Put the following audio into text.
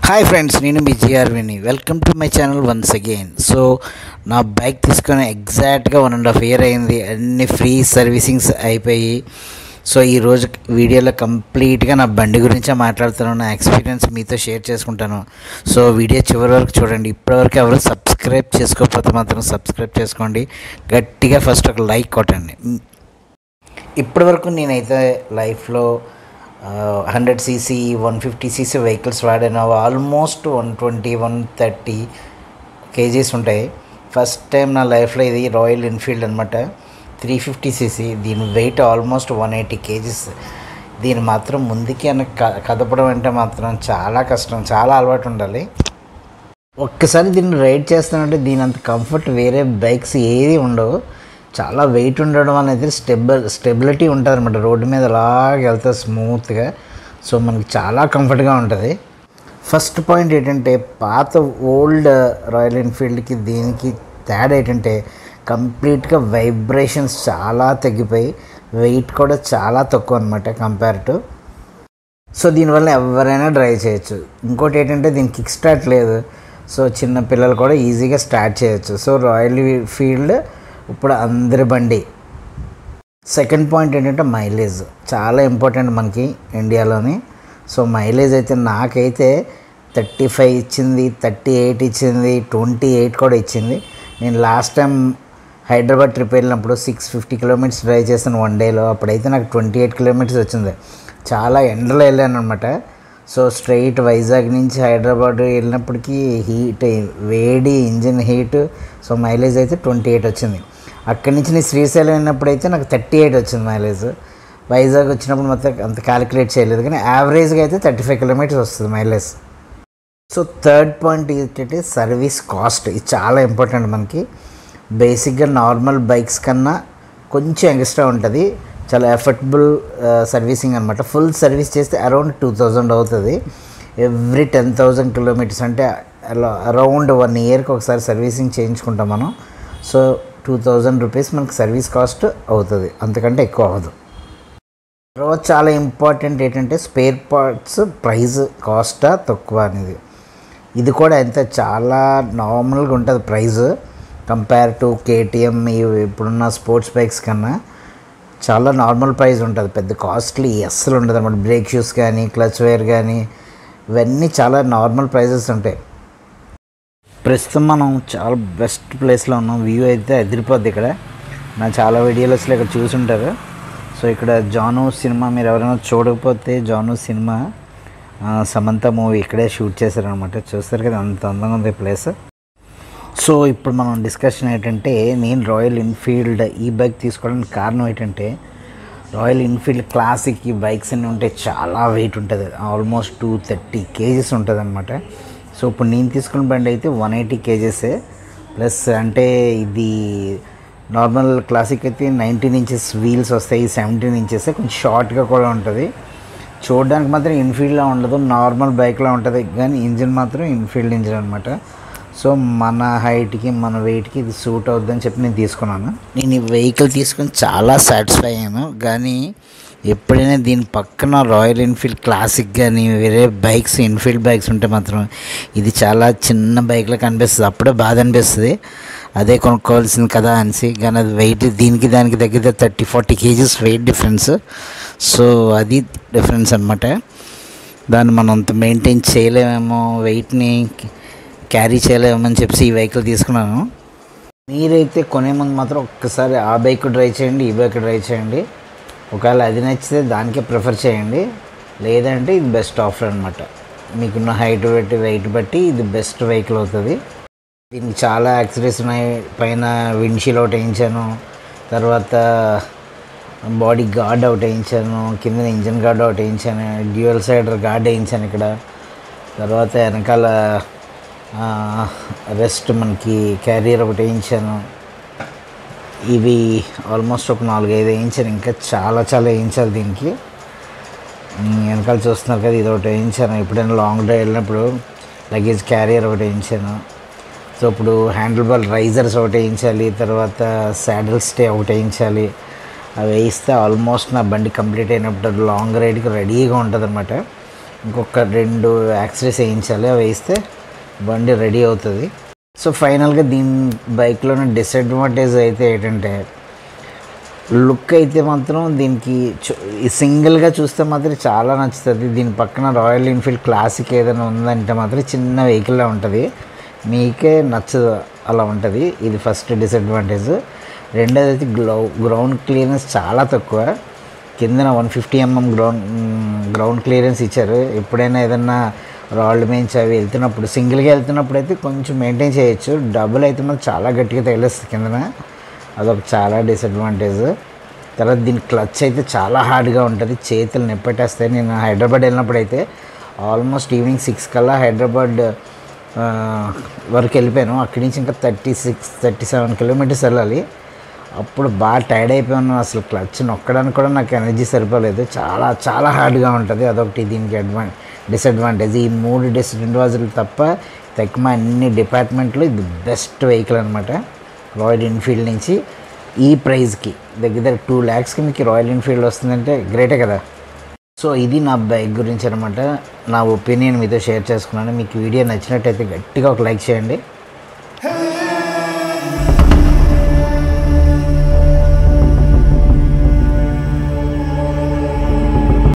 hi friends నేను మీ జిఆర్విని welcome to my channel once again so నా బైక్ తీసుకొని ఎగ్జాక్ట్గా వన్ అండ్ హాఫ్ ఇయర్ అయింది అన్ని ఫ్రీ సర్వీసింగ్స్ అయిపోయి సో ఈ రోజు వీడియోలో కంప్లీట్గా నా బండి గురించే మాట్లాడుతున్నాను నా ఎక్స్పీరియన్స్ మీతో షేర్ చేసుకుంటాను సో వీడియో చివరి వరకు చూడండి ఇప్పటివరకు ఎవరు సబ్స్క్రైబ్ చేసుకోకపోతే మాత్రం సబ్స్క్రైబ్ చేసుకోండి గట్టిగా ఫస్ట్ ఒక లైక్ కొట్టండి ఇప్పటివరకు నేనైతే లైఫ్లో hundred CC one fifty CC vehicles వాడాను almost one twenty one thirty kgs ఉంటాయి ఫస్ట్ టైం నా లైఫ్లో ఇది రాయల్ ఎన్ఫీల్డ్ అనమాట త్రీ ఫిఫ్టీ సీసీ దీని weight almost one eighty kgs దీని మాత్రం ముందుకి అని క- కదపడం అంటే మాత్రం చాలా కష్టం చాలా అలవాటు ఉండాలి ఒక్కసారి దీన్ని రైడ్ చేస్తానంటే దీని అంత కంఫర్ట్ వేరే బైక్స్ ఏది ఉండవు చాలా వెయిట్ ఉండడం అనేది స్టెబిల్ స్టెబిలిటీ ఉంటుంది అనమాట రోడ్డు మీద అలాగ వెళ్తుంది స్మూత్గా సో మనకి చాలా కంఫర్ట్గా ఉంటుంది ఫస్ట్ పాయింట్ ఏంటంటే పాత ఓల్డ్ రాయల్ ఎన్ఫీల్డ్కి దీనికి తేడా ఏంటంటే కంప్లీట్గా వైబ్రేషన్స్ చాలా తగ్గిపోయి వెయిట్ కూడా చాలా తక్కువ అనమాట కంపేర్ టు సో దీనివల్ల ఎవరైనా డ్రైవ్ చేయొచ్చు ఇంకోటి ఏంటంటే దీనికి కిక్ స్టార్ట్ లేదు సో చిన్న పిల్లలు కూడా ఈజీగా స్టార్ట్ చేయొచ్చు సో రాయల్ ఫీల్డ్ ఇప్పుడు అందరి బండి సెకండ్ పాయింట్ ఏంటంటే మైలేజ్ చాలా ఇంపార్టెంట్ మనకి ఇండియాలోని సో మైలేజ్ అయితే నాకైతే థర్టీ ఫైవ్ ఇచ్చింది థర్టీ ఎయిట్ ఇచ్చింది ట్వంటీ ఎయిట్ కూడా ఇచ్చింది నేను లాస్ట్ టైం హైదరాబాద్ ట్రిప్ వెళ్ళినప్పుడు సిక్స్ ఫిఫ్టీ కిలోమీటర్స్ డ్రైవ్ చేశాను వన్ డేలో అప్పుడైతే నాకు ట్వంటీ ఎయిట్ కిలోమీటర్స్ వచ్చింది చాలా ఎండలో వెళ్ళాను అనమాట సో స్ట్రైట్ వైజాగ్ నుంచి హైదరాబాద్ వెళ్ళినప్పటికీ హీట్ వేడి ఇంజిన్ హీట్ సో మైలేజ్ అయితే ట్వంటీ ఎయిట్ వచ్చింది అక్కడి నుంచి నేను శ్రీశైలం వెళ్ళినప్పుడు అయితే నాకు థర్టీ ఎయిట్ వచ్చింది మైలేజ్ వైజాగ్ వచ్చినప్పుడు మొత్తం అంత క్యాలిక్యులేట్ చేయలేదు కానీ యావరేజ్గా అయితే థర్టీ ఫైవ్ కిలోమీటర్స్ వస్తుంది మైలేజ్ సో థర్డ్ పాయింట్ ఏంటంటే సర్వీస్ కాస్ట్ ఇది చాలా ఇంపార్టెంట్ మనకి బేసిక్గా నార్మల్ బైక్స్ కన్నా కొంచెం ఎక్స్ట్రా ఉంటుంది చాలా ఎఫర్టబుల్ సర్వీసింగ్ అనమాట ఫుల్ సర్వీస్ చేస్తే అరౌండ్ టూ థౌజండ్ అవుతుంది ఎవ్రీ టెన్ థౌజండ్ కిలోమీటర్స్ అంటే అలా అరౌండ్ వన్ ఇయర్కి ఒకసారి సర్వీసింగ్ చేయించుకుంటాం మనం సో టూ థౌజండ్ రూపీస్ మనకి సర్వీస్ కాస్ట్ అవుతుంది అంతకంటే ఎక్కువ అవ్వదు తర్వాత చాలా ఇంపార్టెంట్ ఏంటంటే స్పేర్ పార్ట్స్ ప్రైస్ కాస్టా తక్కువ అనేది ఇది కూడా ఎంత చాలా నార్మల్గా ఉంటుంది ప్రైస్ కంపేర్ టు కేటీఎం ఇప్పుడున్న స్పోర్ట్స్ బైక్స్ కన్నా చాలా నార్మల్ ప్రైస్ ఉంటుంది పెద్ద కాస్ట్లీ అస్సలు ఉండదు అనమాట బ్రేక్ షూస్ కానీ క్లచ్ వైర్ కానీ ఇవన్నీ చాలా నార్మల్ ప్రైజెస్ ఉంటాయి ప్రస్తుతం మనం చాలా బెస్ట్ ప్లేస్లో ఉన్నాం వ్యూ అయితే ఎదిరిపోద్ది ఇక్కడ నా చాలా వీడియోస్లో ఇక్కడ చూసుంటారు సో ఇక్కడ జాను సినిమా మీరు ఎవరైనా చూడకపోతే జాను సినిమా ఆ, సమంత మూవీ ఇక్కడే షూట్ చేశారనమాట చూస్తారు కదా అంత అందంగా ఉంది ప్లేస్ సో ఇప్పుడు మనం డిస్కషన్ ఏంటంటే నేను రాయల్ ఎన్ఫీల్డ్ ఈ బైక్ తీసుకోవడానికి కారణం ఏంటంటే రాయల్ ఎన్ఫీల్డ్ క్లాసిక్ ఈ బైక్స్ అన్నీ ఉంటే చాలా వెయిట్ ఉంటుంది ఆల్మోస్ట్ టూ థర్టీ కేజెస్ ఉంటుంది అనమాట సో ఇప్పుడు నేను తీసుకున్న బండి అయితే వన్ ఎయిటీ కేజెసే ప్లస్ అంటే ఇది నార్మల్ క్లాసిక్ అయితే నైన్టీన్ ఇంచెస్ వీల్స్ వస్తాయి సెవెంటీన్ ఇంచెస్ కొంచెం షార్ట్గా కూడా ఉంటుంది చూడడానికి మాత్రం ఇన్ఫీల్డ్లా ఉండదు నార్మల్ బైక్లా ఉంటుంది కానీ ఇంజిన్ మాత్రం ఇన్ఫీల్డ్ ఇంజిన్ అనమాట సో మన హైట్కి మన వెయిట్కి ఇది సూట్ అవుద్దని చెప్పి నేను తీసుకున్నాను నేను ఈ వెహికల్ తీసుకుని చాలా సాటిస్ఫై అయ్యాను కానీ ఎప్పుడైనా దీని పక్కన రాయల్ ఎన్ఫీల్డ్ క్లాసిక్ కానీ వేరే బైక్స్ ఎన్ఫీల్డ్ బైక్స్ ఉంటే మాత్రం ఇది చాలా చిన్న బైక్లో కనిపిస్తుంది అప్పుడే బాధ అనిపిస్తుంది అదే కొనుక్కోవాల్సింది కదా అనేసి కానీ అది వెయిట్ దీనికి దానికి దగ్గర thirty forty kgs weight difference so అది డిఫరెన్స్ అనమాట దాన్ని మనం అంత మెయింటైన్ చేయలేమేమో వెయిట్ని క్యారీ చేయలేమని చెప్పి ఈ వెహికల్ తీసుకున్నాను మీరైతే కొనే ముందు మాత్రం ఒక్కసారి ఆ బైక్ డ్రైవ్ చేయండి ఈ బైక్ డ్రైవ్ చేయండి ఒకవేళ అది నచ్చితే దానికే ప్రిఫర్ చేయండి లేదంటే ఇది బెస్ట్ ఆఫర్ అనమాట మీకున్న హైట్ బట్టి వెయిట్ బట్టి ఇది బెస్ట్ వెహికల్ అవుతుంది దీనికి చాలా యాక్సరీస్ ఉన్నాయి పైన విండ్షీల్ ఒకటి వేయించాను తర్వాత బాడీ గార్డ్ ఒకటి వేయించాను కింద ఇంజన్ గార్డ్ ఒకటి వేయించాను డ్యూయల్ సైడర్ గార్డ్ వేయించాను ఇక్కడ తర్వాత వెనకాల రెస్ట్ మనకి క్యారియర్ ఒకటి వేయించాను ఇవి ఆల్మోస్ట్ ఒక నాలుగైదు వేయించాను ఇంకా చాలా చాలా వేయించాలి దీనికి ఉమ్, వెనకాల చూస్తున్నారు కదా ఇది ఒకటి వేయించాను ఎప్పుడైనా లాంగ్ డ్రైవ్ వెళ్ళినప్పుడు లగేజ్ క్యారియర్ ఒకటి వేయించాను సో ఇప్పుడు హ్యాండిల్ బాల్ రైజర్స్ ఒకటి వేయించాలి తర్వాత శాడిల్ స్టే ఒకటి వేయించాలి అవి వేయిస్తే ఆల్మోస్ట్ నా బండి కంప్లీట్ అయినప్పుడు లాంగ్ రైడ్కి రెడీగా ఉంటుంది అనమాట ఇంకొక రెండు యాక్సరీస్ వేయించాలి అవి వేస్తే బండి రెడీ అవుతుంది సో ఫైనల్గా దీని బైక్లోని డిసడ్వాంటేజ్ అయితే ఏంటంటే లుక్ అయితే మాత్రం దీనికి చు- ఈ సింగిల్గా చూస్తే మాత్రం చాలా నచ్చుతుంది దీని పక్కన రాయల్ ఎన్ఫీల్డ్ క్లాసిక్ ఏదైనా ఉందంటే మాత్రం చిన్న వెహికల్లా ఉంటుంది మీకే నచ్చదు అలా ఉంటుంది ఇది ఫస్ట్ డిసడ్వాంటేజ్ రెండోది అయితే గ్లౌ గ్రౌండ్ క్లియరెన్స్ చాలా తక్కువ కిందన one fifty mm ground ground clearance ఇచ్చారు ఎప్పుడైనా ఏదన్నా రాళ్ళు మేంచి అవి వెళ్తున్నప్పుడు సింగిల్గా వెళ్తున్నప్పుడు అయితే కొంచెం మెయింటైన్ చేయొచ్చు డబుల్ అయితే మాత్రం చాలా గట్టిగా తగిలేస్తుంది కిందన అదొక చాలా డిసడ్వాంటేజ్ తర్వాత దీని క్లచ్ అయితే చాలా హార్డ్గా ఉంటుంది చేతులు నిప్పటేస్తాయి నేను హైదరాబాద్ వెళ్ళినప్పుడు అయితే ఆల్మోస్ట్ ఈవినింగ్ సిక్స్ కల్లా హైదరాబాద్ ఆ, వరకు వెళ్ళిపోయాను అక్కడి నుంచి ఇంకా thirty six thirty seven kilometres వెళ్ళాలి అప్పుడు బాగా టైర్డ్ అయిపోయాను అసలు క్లచ్ నొక్కడానికి కూడా నాకు ఎనర్జీ సరిపోలేదు చాలా చాలా హార్డ్గా ఉంటుంది అదొకటి దీనికి అడ్వాన్ డిసడ్వాంటేజ్ ఈ మూడు డిసడ్వాంటేజ్లు తప్ప తెక్మా అన్ని డిపార్ట్మెంట్లో ఇది బెస్ట్ వెహికల్ అనమాట రాయల్ ఎన్ఫీల్డ్ నుంచి ఈ ప్రైస్కి దగ్గర దగ్గర టూ ల్యాక్స్కి మీకు రాయల్ ఎన్ఫీల్డ్ వస్తుందంటే గ్రేటే కదా సో ఇది నా బైక్ గురించి అనమాట నా ఒపీనియన్ మీతో షేర్ చేసుకున్నాను మీకు వీడియో నచ్చినట్టయితే గట్టిగా ఒక లైక్ చేయండి